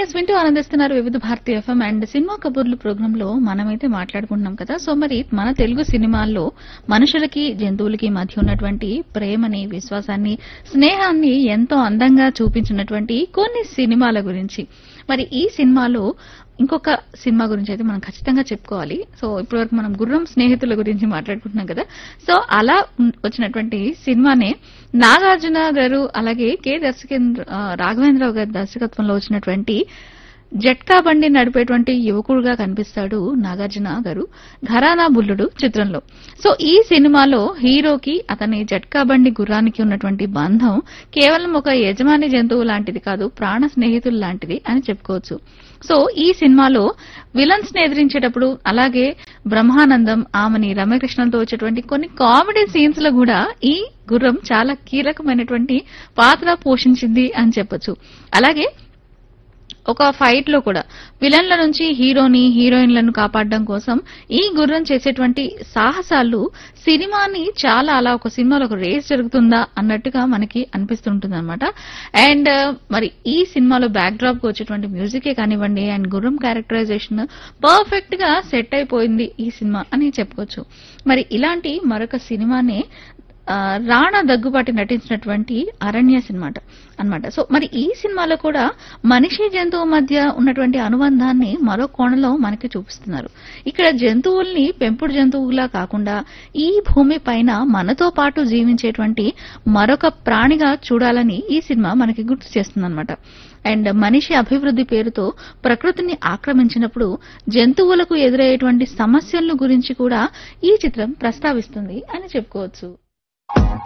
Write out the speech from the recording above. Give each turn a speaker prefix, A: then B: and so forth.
A: yes వింటూ ఆనందిస్తున్నారు Vividh Bharati FM and cinema కబుర్లు ప్రోగ్రామ్ లో మనమైతే మాట్లాడుకుంటున్నాం కదా సో మరి మన తెలుగు సినిమాల్లో మనుషులకి జంతువులకి మధ్య ఉన్నటువంటి ప్రేమని విశ్వాసాన్ని స్నేహాన్ని ఎంతో అందంగా చూపించినటువంటి కొన్ని సినిమాల గురించి మరి ఈ సినిమాలో ఇంకొక సినిమా గురించి అయితే మనం ఖచ్చితంగా చెప్పుకోవాలి సో ఇప్పటివరకు మనం గుర్రం స్నేహితుల గురించి మాట్లాడుకుంటున్నాం కదా సో అలా ఉన్- వచ్చినటువంటి సినిమానే నాగార్జున గారు అలాగే కె దర్శకేంద్ర ఆ, రాఘవేంద్రరావు గారి దర్శకత్వంలో వచ్చినటువంటి జట్కా బండి నడిపేటువంటి యువకుడుగా కనిపిస్తాడు నాగార్జున గారు ఘరానా బుల్లుడు చిత్రంలో సో ఈ సినిమాలో హీరోకి అతని జట్కా బండి గుర్రానికి ఉన్నటువంటి బంధం కేవలం ఒక యజమాని జంతువు లాంటిది కాదు ప్రాణ స్నేహితులు లాంటిది అని చెప్పుకోవచ్చు సో ఈ సినిమాలో విలన్స్ ని ఎదిరించేటప్పుడు అలాగే బ్రహ్మానందం ఆమెని రమ్యకృష్ణంతో వచ్చేటువంటి కొన్ని కామెడీ సీన్స్ లో కూడా ఈ గుర్రం చాలా కీలకమైనటువంటి పాత్ర పోషించింది అని చెప్పొచ్చు అలాగే ఒక ఫైట్ లో కూడా విలన్ల నుంచి హీరోని హీరోయిన్లను కాపాడడం కోసం ఈ గుర్రం చేసేటువంటి సాహసాలు సినిమాని చాలా అలా ఒక సినిమాలో ఒక రేస్ జరుగుతుందా అన్నట్టుగా మనకి అనిపిస్తుంటుంది అనమాట అండ్ మరి ఈ సినిమాలో బ్యాక్ డ్రాప్ కు వచ్చేటువంటి మ్యూజికే కానివ్వండి అండ్ గుర్రం క్యారెక్టరైజేషన్ పర్ఫెక్ట్ గా సెట్ అయిపోయింది ఈ సినిమా అని చెప్పుకోవచ్చు మరి ఇలాంటి మరొక సినిమానే ఆ, రాణా దగ్గుబాటి నటించినటువంటి అరణ్య సినిమా అన్నమాట సో మరి ఈ సినిమాలో కూడా మనిషి జంతువు మధ్య ఉన్నటువంటి అనుబంధాన్ని మరో కోణంలో మనకి చూపిస్తున్నారు ఇక్కడ జంతువుల్ని పెంపుడు జంతువులా కాకుండా ఈ భూమి పైన మనతో పాటు జీవించేటువంటి మరొక ప్రాణిగా చూడాలని ఈ సినిమా మనకి గుర్తు చేస్తుందన్నమాట అండ్ మనిషి అభివృద్ధి పేరుతో ప్రకృతిని ఆక్రమించినప్పుడు జంతువులకు ఎదురయ్యేటువంటి సమస్యల గురించి కూడా ఈ చిత్రం ప్రస్తావిస్తుంది అని చెప్పుకోవచ్చు